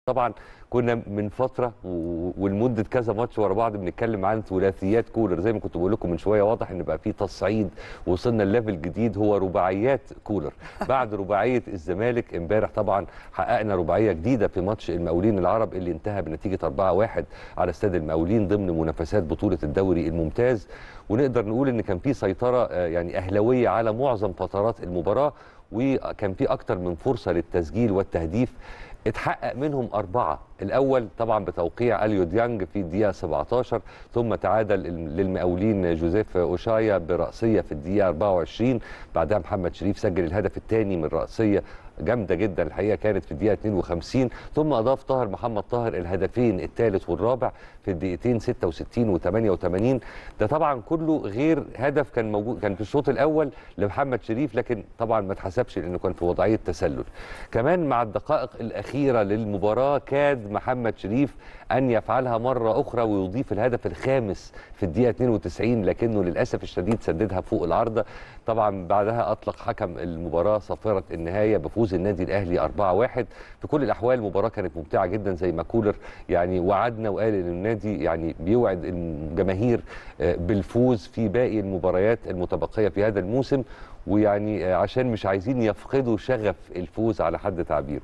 طبعا كنا من فتره و- ولمده كذا ماتش ورا بعض بنتكلم عن ثلاثيات كولر زي ما كنت بقول لكم من شويه واضح ان بقى في تصعيد وصلنا لليفل جديد هو رباعيات كولر بعد رباعيه الزمالك امبارح طبعا حققنا رباعيه جديده في ماتش المقاولين العرب اللي انتهى بنتيجه 4-1 على استاد المقاولين ضمن منافسات بطوله الدوري الممتاز ونقدر نقول ان كان في سيطره آه، يعني اهلاويه على معظم فترات المباراه وكان في اكتر من فرصه للتسجيل والتهديف اتحقق منهم أربعة الأول طبعا بتوقيع أليو ديانج في الدقيقة 17 ثم تعادل للمقاولين جوزيف أوشايا برأسية في الدقيقة 24 بعدها محمد شريف سجل الهدف الثاني من رأسية جامده جدا الحقيقه كانت في الدقيقه 52 ثم اضاف طاهر محمد طاهر الهدفين الثالث والرابع في الدقيقتين 66 و88 ده طبعا كله غير هدف كان موجود كان في الشوط الاول لمحمد شريف لكن طبعا ما اتحسبش لانه كان في وضعيه تسلل كمان مع الدقائق الاخيره للمباراه كاد محمد شريف ان يفعلها مره اخرى ويضيف الهدف الخامس في الدقيقه 92 لكنه للاسف الشديد سددها فوق العارضه طبعا بعدها اطلق حكم المباراه صافره النهايه بفوز النادي الاهلي 4-1 في كل الاحوال المباراه كانت ممتعه جدا زي ما كولر يعني وعدنا وقال ان النادي يعني بيوعد الجماهير آه، بالفوز في باقي المباريات المتبقيه في هذا الموسم ويعني آه، عشان مش عايزين يفقدوا شغف الفوز على حد تعبيره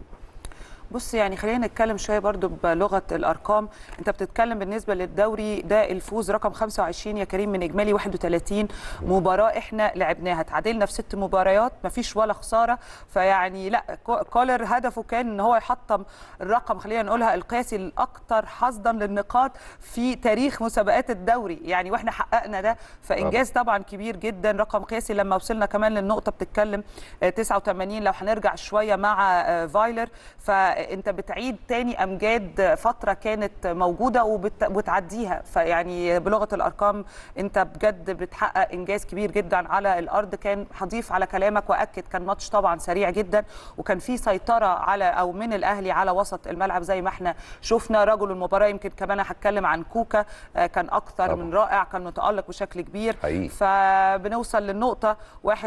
بص يعني خلينا نتكلم شويه برضو بلغه الارقام انت بتتكلم بالنسبه للدوري ده الفوز رقم 25 يا كريم من اجمالي 31 مباراه احنا لعبناها تعادلنا في ست مباريات مفيش ولا خساره فيعني لا كو- كولر هدفه كان ان هو يحطم الرقم خلينا نقولها القياسي الاكثر حصدا للنقاط في تاريخ مسابقات الدوري يعني واحنا حققنا ده فانجاز طبعا كبير جدا رقم قياسي لما وصلنا كمان للنقطه بتتكلم آه، 89 لو هنرجع شويه مع آه، فايلر فانت بتعيد تاني امجاد فتره كانت موجوده وبت- وبتعديها فيعني بلغه الارقام انت بجد بتحقق انجاز كبير جدا على الارض كان هضيف على كلامك واكد كان ماتش طبعا سريع جدا وكان في سيطره على او من الاهلي على وسط الملعب زي ما احنا شفنا رجل المباراه يمكن كمان هتكلم عن كوكا آه، كان اكثر طبعاً. من رائع كان متالق بشكل كبير حقيقي. فبنوصل للنقطة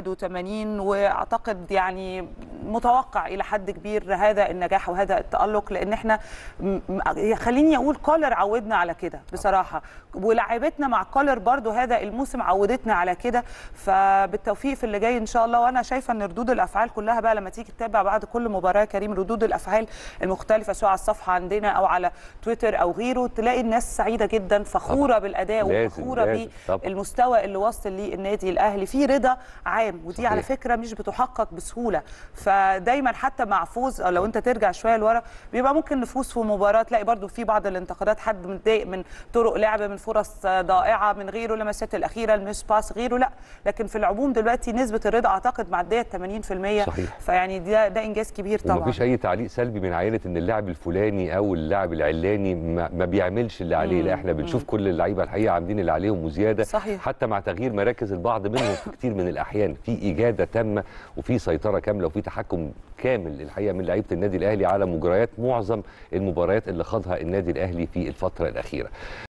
81 واعتقد يعني متوقع الى حد كبير هذا النجاح وهذا التألق لان احنا م- م- خليني اقول كولر عودنا على كده بصراحة ولاعيبتنا مع كولر برضو هذا الموسم عودتنا على كده فبالتوفيق في اللي جاي ان شاء الله وانا شايفة ان ردود الافعال كلها بقى لما تيجي تتابع بعد كل مباراة يا كريم ردود الافعال المختلفة سواء على الصفحة عندنا او على تويتر او غيره تلاقي الناس سعيدة جدا فخورة طبعاً. بالاداء لازم- وفخورة لازم. طبعاً. المستوى اللي وصل ليه النادي الاهلي في رضا عام ودي صحيح. على فكره مش بتحقق بسهوله فدايما حتى مع فوز أو لو انت ترجع شويه لورا بيبقى ممكن نفوز في مباراه تلاقي برضو في بعض الانتقادات حد متضايق من طرق لعب من فرص ضائعه من غيره لمسات الاخيره الميس باس غيره لا لكن في العموم دلوقتي نسبه الرضا اعتقد معديه 80% صحيح. فيعني ده ده انجاز كبير طبعا ومفيش اي تعليق سلبي من عائله ان اللاعب الفلاني او اللاعب العلاني ما, ما بيعملش اللي عليه لا احنا بنشوف كل اللعيبه الحقيقه عاملين اللي عليهم وزياده صحيح. حتى مع تغيير مراكز البعض منهم في كتير من الاحيان في اجاده تامه وفي سيطره كامله وفي تحكم كامل الحقيقه من لعيبه النادي الاهلي على مجريات معظم المباريات اللي خاضها النادي الاهلي في الفتره الاخيره